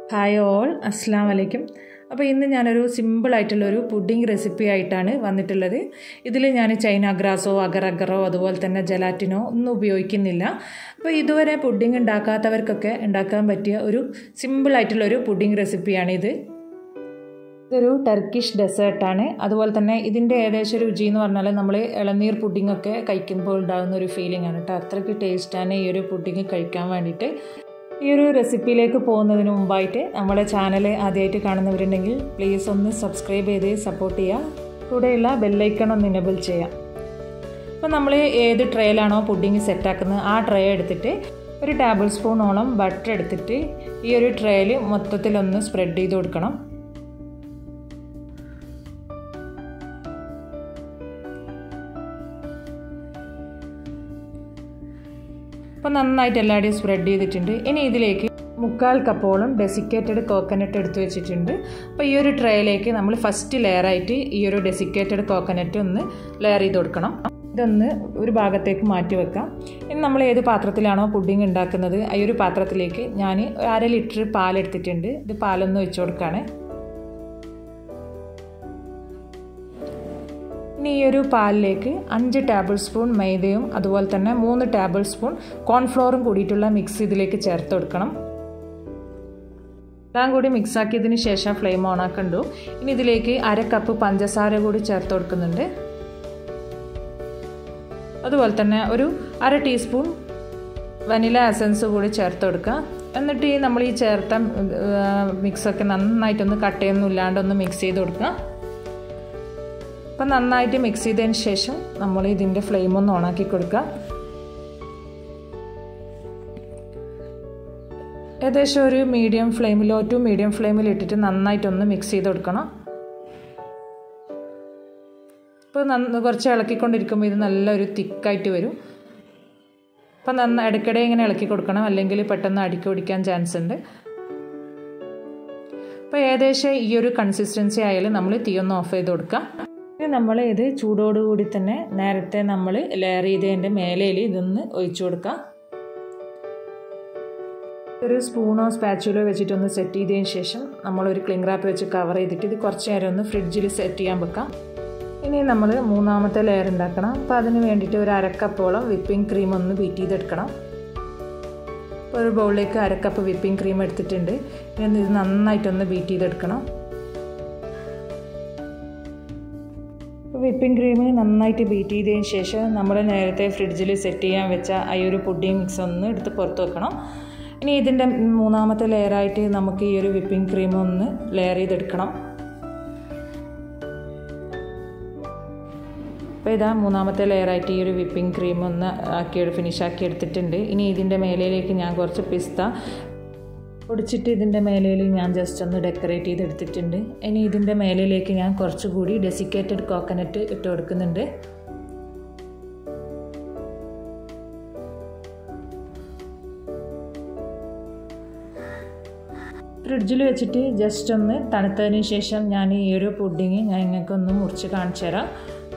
hi all അസ്സാം വലൈക്കും അപ്പോൾ ഇന്ന് ഞാനൊരു സിമ്പിളായിട്ടുള്ളൊരു പുഡിംഗ് റെസിപ്പി ആയിട്ടാണ് വന്നിട്ടുള്ളത് ഇതിൽ ഞാൻ ചൈന ഗ്രാസോ അഗർ അഗറോ അതുപോലെ തന്നെ ജലാറ്റിനോ ഒന്നും ഉപയോഗിക്കുന്നില്ല അപ്പോൾ ഇതുവരെ പുഡിംഗ് ഉണ്ടാക്കാത്തവർക്കൊക്കെ ഉണ്ടാക്കാൻ പറ്റിയ ഒരു സിമ്പിളായിട്ടുള്ളൊരു പുഡിംഗ് റെസിപ്പിയാണിത് ഇതൊരു ടർക്കിഷ് ഡെസേർട്ടാണ് അതുപോലെ തന്നെ ഇതിൻ്റെ ഏകദേശം രുചി എന്ന് പറഞ്ഞാൽ നമ്മൾ ഇളനീർ പുഡിംഗ് ഒക്കെ കഴിക്കുമ്പോൾ ഉണ്ടാകുന്ന ഒരു ഫീലിംഗ് ആണ് കേട്ടോ അത്രയ്ക്ക് ടേസ്റ്റാണ് ഈ ഒരു പുഡിംഗ് കഴിക്കാൻ വേണ്ടിയിട്ട് ഈ ഒരു റെസിപ്പിയിലേക്ക് പോകുന്നതിന് മുമ്പായിട്ട് നമ്മുടെ ചാനൽ ആദ്യമായിട്ട് കാണുന്നവരുണ്ടെങ്കിൽ പ്ലീസ് ഒന്ന് സബ്സ്ക്രൈബ് ചെയ്ത് സപ്പോർട്ട് ചെയ്യുക കൂടെയുള്ള ബെല്ലൈക്കൺ ഒന്ന് ഇനബിൾ ചെയ്യാം അപ്പോൾ നമ്മൾ ഏത് ട്രേയിലാണോ പുഡിംഗ് സെറ്റാക്കുന്നത് ആ ട്രേ എടുത്തിട്ട് ഒരു ടേബിൾ സ്പൂണോളം ബട്ടർ എടുത്തിട്ട് ഈ ഒരു ട്രേയിൽ മൊത്തത്തിലൊന്ന് സ്പ്രെഡ് ചെയ്ത് കൊടുക്കണം അപ്പോൾ നന്നായിട്ട് എല്ലാവരുടെയും സ്പ്രെഡ് ചെയ്തിട്ടുണ്ട് ഇനി ഇതിലേക്ക് മുക്കാൽ കപ്പോളം ഡെസിക്കേറ്റഡ് കോക്കനട്ട് എടുത്ത് വെച്ചിട്ടുണ്ട് അപ്പോൾ ഈ ഒരു ട്രേയിലേക്ക് നമ്മൾ ഫസ്റ്റ് ലെയറായിട്ട് ഈ ഒരു ഡെസിക്കേറ്റഡ് കോക്കനട്ട് ഒന്ന് ലെയർ ചെയ്ത് കൊടുക്കണം ഇതൊന്ന് ഒരു ഭാഗത്തേക്ക് മാറ്റി വെക്കാം ഇനി നമ്മൾ ഏത് പാത്രത്തിലാണോ പുഡിംഗ് ഉണ്ടാക്കുന്നത് ഈ ഒരു പാത്രത്തിലേക്ക് ഞാൻ അര ലിറ്റർ പാലെടുത്തിട്ടുണ്ട് ഇത് പാലൊന്ന് വെച്ച് കൊടുക്കുകയാണ് ഇനി ഈ ഒരു പാലിലേക്ക് അഞ്ച് ടേബിൾ സ്പൂൺ മൈദയും അതുപോലെ തന്നെ മൂന്ന് ടേബിൾ സ്പൂൺ കോൺഫ്ലോറും കൂടിയിട്ടുള്ള മിക്സ് ഇതിലേക്ക് ചേർത്ത് കൊടുക്കണം എല്ലാം കൂടി മിക്സ് ആക്കിയതിന് ശേഷം ഫ്ലെയിം ഓൺ ആക്കണ്ടു ഇനി ഇതിലേക്ക് അര കപ്പ് പഞ്ചസാര കൂടി ചേർത്ത് കൊടുക്കുന്നുണ്ട് അതുപോലെ തന്നെ ഒരു അര ടീസ്പൂൺ വനില എസൻസ് കൂടി ചേർത്ത് കൊടുക്കുക എന്നിട്ട് ഈ നമ്മൾ ഈ ചേർത്ത മിക്സൊക്കെ നന്നായിട്ടൊന്ന് കട്ടയൊന്നും ഇല്ലാണ്ടൊന്ന് മിക്സ് ചെയ്ത് കൊടുക്കുക അപ്പം നന്നായിട്ട് മിക്സ് ചെയ്തതിന് ശേഷം നമ്മൾ ഇതിൻ്റെ ഫ്ലെയിം ഒന്ന് ഓണാക്കി കൊടുക്കുക ഏകദേശം ഒരു മീഡിയം ഫ്ലെയിമിലോ ടു മീഡിയം ഫ്ലെയിമിൽ ഇട്ടിട്ട് നന്നായിട്ടൊന്ന് മിക്സ് ചെയ്ത് കൊടുക്കണം ഇപ്പോൾ നന്ന കുറച്ച് ഇളക്കിക്കൊണ്ടിരിക്കുമ്പോൾ ഇത് നല്ലൊരു തിക്കായിട്ട് വരും അപ്പം നന്ന ഇടയ്ക്കിടെ ഇങ്ങനെ ഇളക്കി കൊടുക്കണം അല്ലെങ്കിൽ പെട്ടെന്ന് അടിക്ക് പിടിക്കാൻ ചാൻസ് ഉണ്ട് അപ്പോൾ ഏകദേശം ഈ ഒരു കൺസിസ്റ്റൻസി ആയാലും നമ്മൾ തീ ഒന്ന് ഓഫ് ചെയ്ത് കൊടുക്കുക ഇനി നമ്മൾ ഇത് ചൂടോടുകൂടി തന്നെ നേരത്തെ നമ്മൾ ലെയർ ചെയ്തതിൻ്റെ മേലയിൽ ഇതൊന്ന് ഒഴിച്ചു കൊടുക്കാം ഒരു സ്പൂണോ സ്പാച്ചുലോ വെച്ചിട്ടൊന്ന് സെറ്റ് ചെയ്തതിന് ശേഷം നമ്മളൊരു ക്ലിംഗ് റാപ്പ് വെച്ച് കവർ ചെയ്തിട്ട് ഇത് കുറച്ച് നേരം ഒന്ന് ഫ്രിഡ്ജിൽ സെറ്റ് ചെയ്യാൻ വെക്കാം ഇനി നമ്മൾ മൂന്നാമത്തെ ലെയർ ഉണ്ടാക്കണം അപ്പോൾ അതിന് വേണ്ടിയിട്ട് ഒരു അരക്കപ്പോളം വിപ്പിംഗ് ക്രീം ഒന്ന് ബീറ്റ് ചെയ്തെടുക്കണം ഒരു ബൗളിലേക്ക് അരക്കപ്പ് വിപ്പിംഗ് ക്രീം എടുത്തിട്ടുണ്ട് ഇനി ഇത് നന്നായിട്ടൊന്ന് ബീറ്റ് ചെയ്തെടുക്കണം വിപ്പിംഗ് ക്രീം നന്നായിട്ട് ബീറ്റ് ചെയ്തതിന് ശേഷം നമ്മൾ നേരത്തെ ഫ്രിഡ്ജിൽ സെറ്റ് ചെയ്യാൻ വെച്ച ഈ ഒരു പുഡിംഗ് മിക്സ് ഒന്ന് എടുത്ത് പുറത്ത് വെക്കണം ഇനി ഇതിൻ്റെ മൂന്നാമത്തെ ലെയറായിട്ട് നമുക്ക് ഈ ഒരു വിപ്പിംഗ് ക്രീം ഒന്ന് ലെയർ ചെയ്തെടുക്കണം അപ്പോൾ ഇതാ മൂന്നാമത്തെ ലെയറായിട്ട് ഈ ഒരു വിപ്പിംഗ് ക്രീം ഒന്ന് ആക്കി ഫിനിഷ് ആക്കി എടുത്തിട്ടുണ്ട് ഇനി ഇതിൻ്റെ മേലയിലേക്ക് ഞാൻ കുറച്ച് പിസ്ത പൊടിച്ചിട്ട് ഇതിൻ്റെ മേലയിൽ ഞാൻ ജസ്റ്റ് ഒന്ന് ഡെക്കറേറ്റ് ചെയ്തെടുത്തിട്ടുണ്ട് ഇനി ഇതിൻ്റെ മേലയിലേക്ക് ഞാൻ കുറച്ചുകൂടി ഡെസിക്കേറ്റഡ് കോക്കനട്ട് ഇട്ട് കൊടുക്കുന്നുണ്ട് ഫ്രിഡ്ജിൽ വെച്ചിട്ട് ജസ്റ്റ് ഒന്ന് തണുത്തതിന് ശേഷം ഞാൻ ഈ ഒരു പുഡിങ് ഞാൻ നിങ്ങൾക്കൊന്ന് മുറിച്ച് കാണിച്ചു തരാം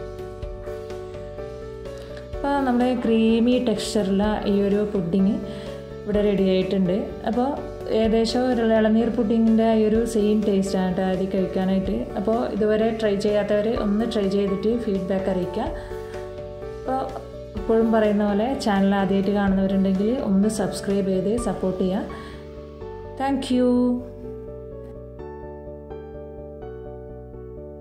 അപ്പോൾ നമ്മുടെ ക്രീമി ടെക്സ്ചറുള്ള ഈ ഒരു പുഡിങ് ഇവിടെ റെഡി ആയിട്ടുണ്ട് അപ്പോൾ ഏകദേശം ഒരു ഇളനീർ പുഡിങ്ങിൻ്റെ ഈ ഒരു സെയിം ടേസ്റ്റ് ആണ് കേട്ടോ അത് കഴിക്കാനായിട്ട് അപ്പോൾ ഇതുവരെ ട്രൈ ചെയ്യാത്തവർ ഒന്ന് ട്രൈ ചെയ്തിട്ട് ഫീഡ്ബാക്ക് അറിയിക്കുക അപ്പോൾ ഇപ്പോഴും പറയുന്ന പോലെ ചാനൽ ആദ്യമായിട്ട് കാണുന്നവരുണ്ടെങ്കിൽ ഒന്ന് സബ്സ്ക്രൈബ് ചെയ്ത് സപ്പോർട്ട് ചെയ്യുക താങ്ക്